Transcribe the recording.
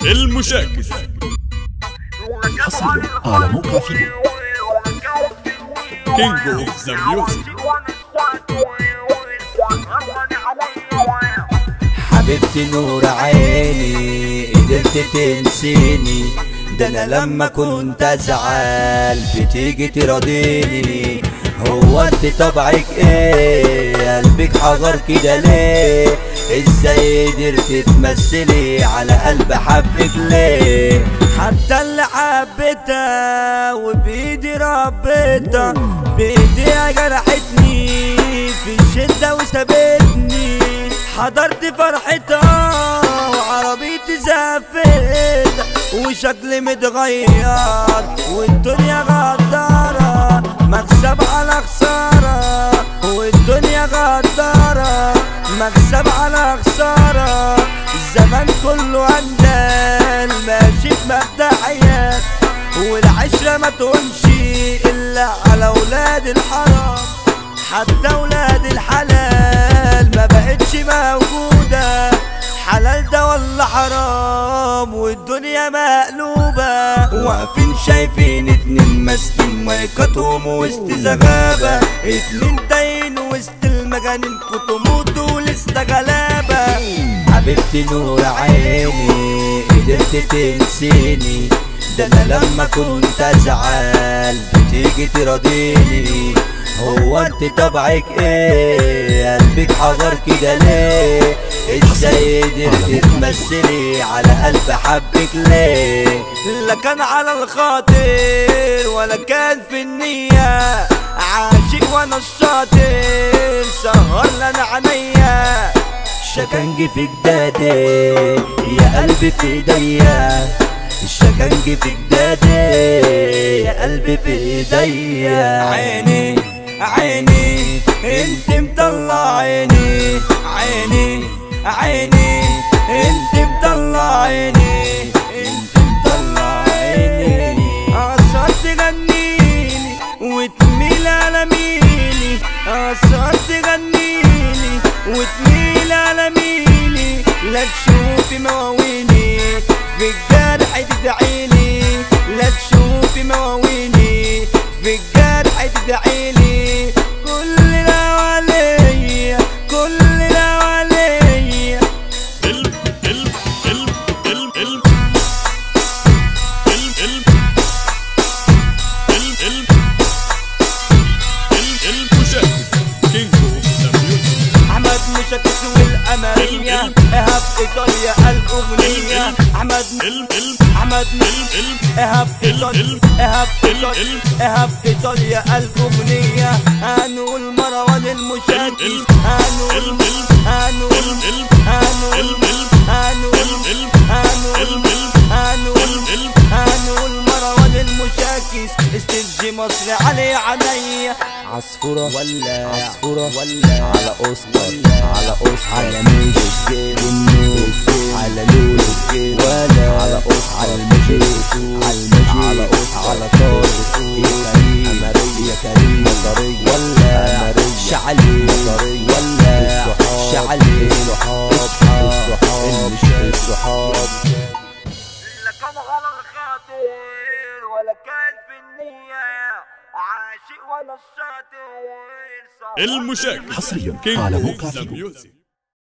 المشاكس حصريا على موقع فيديو كينج اوف ذا ميوزك حبيبتي نور عيني قدرت تنسيني ده انا لما كنت ازعل بتيجي تراضيني هو انت طبعك ايه قلبك حجر كده ليه ازاي قدرت تمثلي على قلب حبك ليه حتى اللي حبيتها وبايدي ربيتها بايديها جرحتني في الشدة وسابتني حضرت فرحتها وعربيتي زفت وشكلي متغير والدنيا غدارة مكسب على خسارة والدنيا غدارة مكسب على خسارة الزمان كله عندال ماشي بمبدأيات والعشرة ما تقومشي إلا على ولاد الحرام حتى ولاد الحلال ما بقتش موجودة حلال ده ولا حرام والدنيا مقلوبة واقفين شايفين اتنين ماسكين مايكاتهم وسط زغابة اتنين تاين وسط المجانين كتموتوا لسه غلابة حبيبتي نور عيني قدرت تنسيني ده انا لما كنت ازعل بتيجي تراضيني هو انت طبعك ايه قلبك حجر كده ليه ازاي قدرت تمثلي على قلب حبك ليه لا كان على الخاطر ولا كان في النية عاشق وانا الشاطر سهر لنا عينيا شكنجي في جدادي يا قلبي في ايديا الشكنجي في جدادي يا قلبي في ايديا عيني عيني انت مطلع عيني عيني عيني انت مطلع عيني انت مطلع عيني اصعد تغنيلي وتميل على ميلي اصعد تغنيلي وتميل على ميلي لا تشوفي مواويلي في الجرح تدعيلي لا تشوفي مواويلي في الجرح تدعيلي كل اللي عليا كل اللي عليا الم الم الم الم الم الم الم الم الم الم المشاكس كينج اوف ذا ميوزك احمد مشاكس والامانية ايهاب ايطاليا الاغنية احمد الم الم احمد الم الم ايهاب ايطاليا ايهاب ايطاليا ايهاب ايطاليا الاغنية هنقول مروان المشاكس هنقول هنقول هنقول هنقول هنقول هنقول هنقول مروان المشاكس استرجي مصر علي عينيا عصفورة ولا عصفورة ولا على اوسكار على اوسكار على ميش النور على لول ولا على اوسكار على المجيد على المجيد على اوسكار على طارق يا كريم يا كريم ولا شعلي ولا شعلي الصحاب الصحاب الصحاب لا كان على الخاطر ولا كان في النية عاشق ولا الشاطر المشاكس حصريا كينج على اوف موقع ذا فيديو ميوزك